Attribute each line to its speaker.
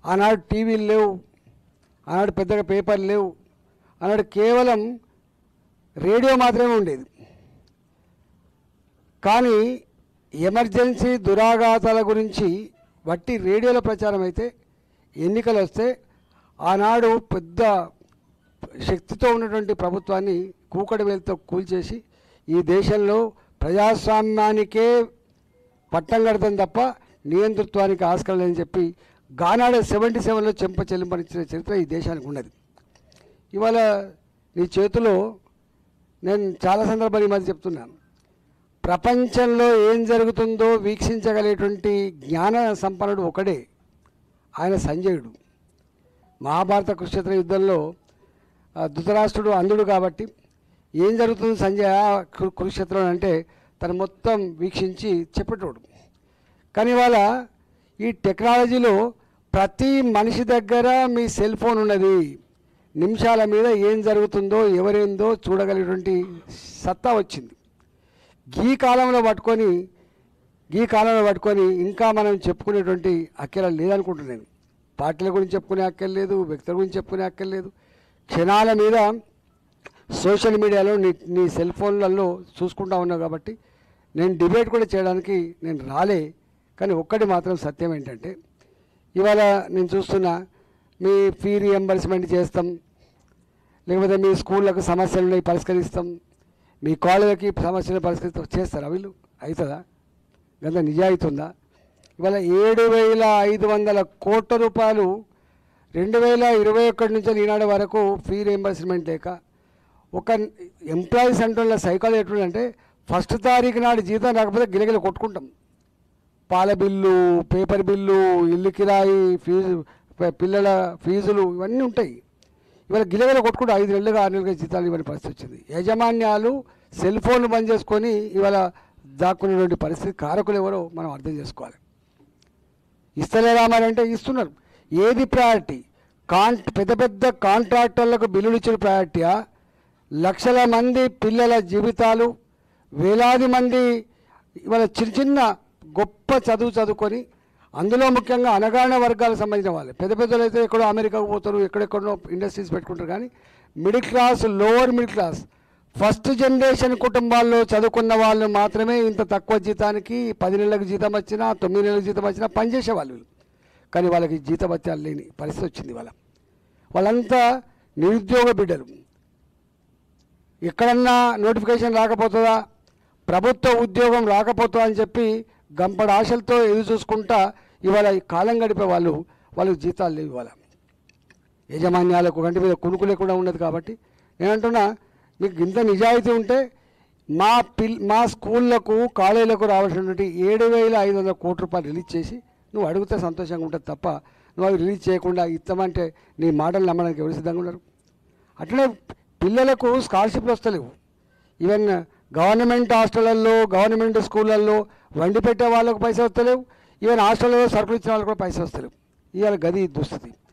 Speaker 1: ఆనాడు టీవీలు లేవు ఆనాడు పెద్దగా పేపర్లు లేవు ఆనాడు కేవలం రేడియో మాత్రమే ఉండేది కానీ ఎమర్జెన్సీ దురాఘాతాల గురించి వట్టి రేడియోల ప్రచారం అయితే ఎన్నికలు వస్తే ఆనాడు పెద్ద శక్తితో ఉన్నటువంటి ప్రభుత్వాన్ని కూకటి వేలతో కూల్చేసి ఈ దేశంలో ప్రజాస్వామ్యానికే పట్టం కడతాం తప్ప నియంతృత్వానికి ఆస్కారం లేదని చెప్పి గానాడు సెవెంటీ సెవెన్లో చెంప చెల్లింపనిచ్చిన చరిత్ర ఈ దేశానికి ఉన్నది ఇవాళ నీ చేతిలో నేను చాలా సందర్భాలు ఈ మధ్య చెప్తున్నాను ప్రపంచంలో ఏం జరుగుతుందో వీక్షించగలిగేటువంటి జ్ఞాన సంపన్నుడు ఒకడే ఆయన సంజయుడు మహాభారత కురుక్షేత్ర యుద్ధంలో ఆ, ధృతరాష్ట్రుడు అంధుడు కాబట్టి ఏం జరుగుతుంది సంజయ కు- కురుక్షేత్రం అంటే తను మొత్తం వీక్షించి చెప్పేటోడు కానీ ఇవాళ ఈ టెక్నాలజీలో ప్రతి మనిషి దగ్గర మీ సెల్ ఫోన్ ఉన్నది నిమిషాల మీద ఏం జరుగుతుందో ఎవరేందో చూడగలిగినటువంటి సత్తా వచ్చింది ఈ కాలంలో పట్టుకొని ఈ కాలంలో పట్టుకొని ఇంకా మనం చెప్పుకునేటువంటి అక్కర లేదనుకుంటున్నాను పార్టీల గురించి చెప్పుకునే అక్కర్ లేదు వ్యక్తుల గురించి చెప్పుకునే అక్కర్ లేదు క్షణాల మీద సోషల్ మీడియాలో నీ నీ సెల్ ఫోన్లలో చూసుకుంటా ఉన్నావు కాబట్టి నేను డిబేట్ కూడా చేయడానికి నేను రాలే కానీ ఒక్కటి మాత్రం సత్యం ఏంటంటే ఇవాళ నేను చూస్తున్నా మీ ఫీ రియంబర్స్మెంట్ చేస్తాం లేకపోతే మీ స్కూళ్ళకు సమస్యలు ఉన్నాయి పరిష్కరిస్తాం మీ కాలేజీకి సమస్యలు పరిష్కరిస్తాం చేస్తారా వీళ్ళు అవుతుందా గంత నిజాయితీ ఉందా ఇవాళ ఏడు వేల ఐదు వందల కోట్ల రూపాయలు రెండు వేల ఇరవై ఒకటి నుంచి ఈనాడు వరకు ఫీ రియంబర్స్మెంట్ లేక ఒక ఎంప్లాయీస్ అంటున్న సైకాలజీ ఎట్లుందంటే ఫస్ట్ తారీఖు నాడు జీతం రాకపోతే గిలగిల కొట్టుకుంటాం పాల బిల్లు పేపర్ బిల్లు ఇల్లు కిరాయి ఫీజు ప- పిల్లల ఫీజులు ఇవన్నీ ఉంటాయి ఇవాళ గిలగిల కొట్టుకుంటూ ఐదు నెలలుగా ఆరు నెలలుగా జీతాలు ఇవ్వని పరిస్థితి వచ్చింది యాజమాన్యాలు సెల్ ఫోన్లు బంద్ చేసుకొని ఇవాళ దాక్కునేటువంటి పరిస్థితి కారకులు ఎవరో మనం అర్థం చేసుకోవాలి ఇస్తలేరా మరి అంటే ఇస్తున్నారు ఏది ప్రయారిటీ కాన్ పెద్ద పెద్ద కాంట్రాక్టర్లకు బిల్లులు ఇచ్చిన ప్రయారిటీయా లక్షల మంది పిల్లల జీవితాలు వేలాది మంది ఇవాళ చిన్న చిన్న గొప్ప చదువు చదువుకొని అందులో ముఖ్యంగా అనగాహన వర్గాలకు సంబంధించిన వాళ్ళు పెద్ద పెద్దలు అయితే ఎక్కడో అమెరికాకు పోతారు ఎక్కడెక్కడో ఇండస్ట్రీస్ పెట్టుకుంటారు కానీ middle class lower middle class first generation కుటుంబాల్లో చదువుకున్న వాళ్ళు మాత్రమే ఇంత తక్కువ జీతానికి పది నెలలకు జీతం వచ్చినా తొమ్మిది నెలలకు జీతం వచ్చినా పనిచేసే వాళ్ళు వీళ్ళు. కానీ వాళ్ళకి జీతభత్యాలు లేని పరిస్థితి వచ్చింది వాళ్ళ వాళ్ళంతా నిరుద్యోగ బిడ్డలు ఎక్కడన్నా నోటిఫికేషన్ రాకపోతుందా ప్రభుత్వ ఉద్యోగం రాకపోతుందా అని చెప్పి గంపడ ఆశలతో ఎదురు చూసుకుంటా ఇవాళ ఈ కాలం గడిపే వాళ్ళు వాళ్ళకి జీతాలు లేవు ఇవాళ యజమాన్యాలకు కంటి మీద కునుకు లేకుండా ఉన్నది కాబట్టి నేనంటున్నా మీకు ఇంత నిజాయితీ ఉంటే మా పిల్ మా స్కూళ్ళకు కాలేజీలకు రావాల్సినటువంటి ఏడు వేల ఐదు వందల కోట్ల రూపాయలు రిలీజ్ చేసి నువ్వు అడిగితే సంతోషంగా ఉంటుంది తప్ప నువ్వు అవి రిలీజ్ చేయకుండా ఇస్తామంటే నీ మాటలు నమ్మడానికి ఎవరు సిద్ధంగా ఉన్నారు అట్లనే పిల్లలకు స్కాలర్షిప్లు వస్తలేవు ఈవెన్ గవర్నమెంట్ హాస్టళ్ళల్లో గవర్నమెంట్ స్కూళ్ళల్లో వండి పెట్టే వాళ్ళకు పైసలు వస్తలేవు ఈవెన్ హాస్టల్లో సరుకులు ఇచ్చిన వాళ్ళకు కూడా పైసలు వస్తలేవు ఇవాళ గది దుస్థితి